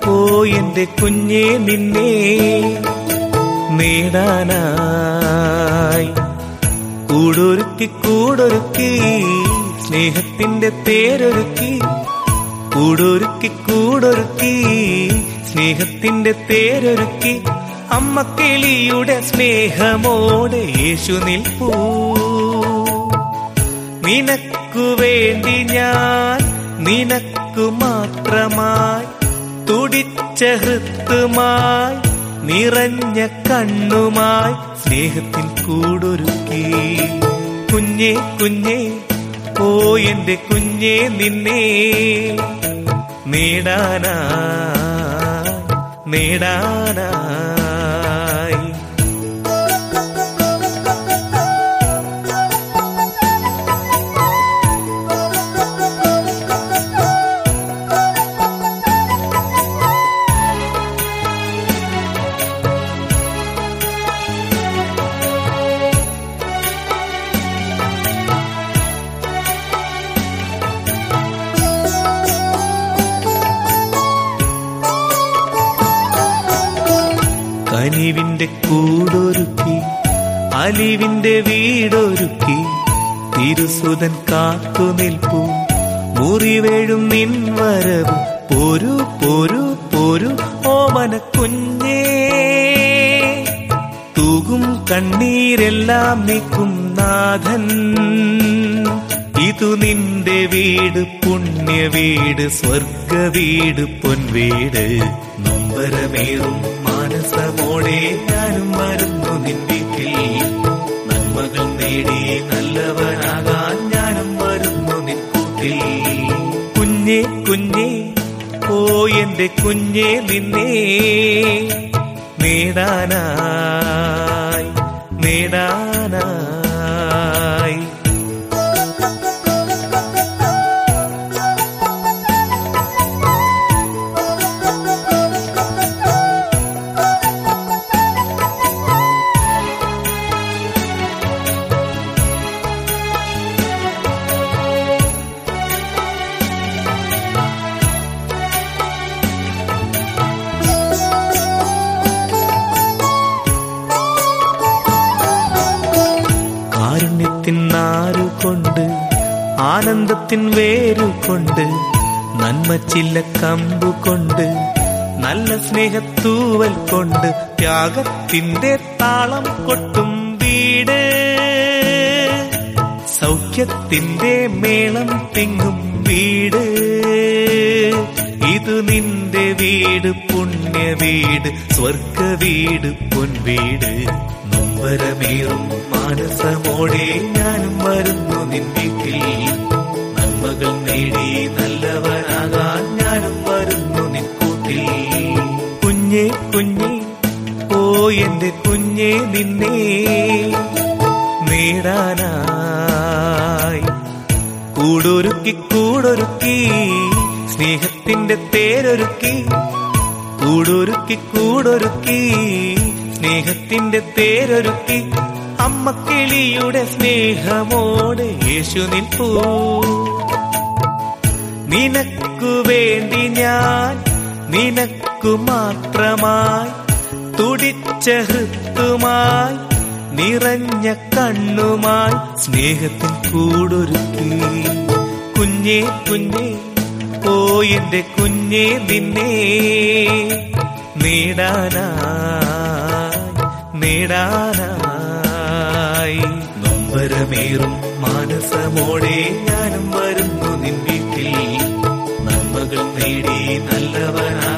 ഓ എന്റെ കുഞ്ഞെ നിന്നെ നേടാനായി കൂടൊരുക്കി കൂടൊരുക്കി സ്നേഹത്തിന്റെ തേരൊരുക്കി കൂടൊരുക്കി കൂടൊരുക്കി സ്നേഹത്തിന്റെ തേരൊരുക്കി അമ്മ കിളിയുടെ സ്നേഹമോടെ യേശു നിൽപ്പൂ നിനക്കു വേണ്ടി ഞാൻ നിനക്കു മാത്രമായി തുടിച്ച ഹൃത്തുമായി നിറഞ്ഞ കണ്ണുമായി സ്നേഹത്തിൽ കൂടൊരുക്കി കുഞ്ഞേ കുഞ്ഞേ ഓ എന്റെ കുഞ്ഞേ നിന്നെ നേടാനായി നേടാനായി കനിവിന്റെ കൂടൊരുക്കി അലിവിന്റെ വീടൊരുക്കി തിരുസുതൻ കാത്തു നിൽപ്പു മുറിവേഴും നിൻ വരവ് പോരു പോരു പോരു ഓമന കുഞ്ഞേ തൂകും കണ്ണീരെല്ലാം നീക്കും നാഥൻ ഇതു നിന്റെ വീട് പുണ്യ വീട് സ്വർഗ വീട് പൊൻവീട് നൊമ്പരമേറും മാനസമോടെ ഞാനും വരുന്നു നിൻ വീട്ടിൽ നന്മകൾ നേടി നല്ലവനാകാൻ ഞാനും വരുന്നു നിൻ കൂട്ടിൽ കുഞ്ഞേ കുഞ്ഞേ ഓ എന്റെ കുഞ്ഞേ നിന്നെ നേടാനായി നേടാനായി കാരുണ്യത്തിൻ നാരുകൊണ്ട് ആനന്ദത്തിൻ വേരുകൊണ്ട് നന്മച്ചില്ല കമ്പു കൊണ്ട് നല്ല സ്നേഹത്തൂവൽ കൊണ്ട് ത്യാഗത്തിന്റെ താളം കൊട്ടും വീട് സൗഖ്യത്തിന്റെ മേളം തിങ്ങും വീട് ഇത് നിന്റെ വീട് പുണ്യ വീട് സ്വർഗ വീട് പൊൻവീട് നൊമ്പരമേറും മാനസമോടെ ഞാനും വരുന്നു നിൻ വീട്ടിൽ നന്മകൾ നേടി നല്ലവനാകാൻ ഞാനും വരുന്നു നിൻ കൂട്ടിൽ കുഞ്ഞേ കുഞ്ഞേ ഓ എന്റെ കുഞ്ഞേ നിന്നെ നേടാനായി കൂടൊരുക്കി കൂടൊരുക്കി സ്നേഹത്തിന്റെ തേരൊരുക്കി കൂടൊരുക്കി കൂടൊരുക്കി സ്നേഹത്തിന്റെ തേരൊരുക്കി അമ്മ കിളിയുടെ സ്നേഹമോടെ യേശു നിൽപ്പൂ നിനക്കു വേണ്ടി ഞാൻ നിനക്കു മാത്രമായി തുടിച്ച ഹൃത്തുമായി നിറഞ്ഞ കണ്ണുമായി സ്നേഹത്തിൽ കൂടൊരുക്കി കുഞ്ഞേ കുഞ്ഞേ ഓ എന്റെ കുഞ്ഞേ നിന്നെ നേടാനായി നേടാനായി നൊമ്പരമേറും മാനസമോടെ ഞാനും വരുന്നു നിൻ വീട്ടിൽ നന്മകൾ നേടി നല്ലവനാ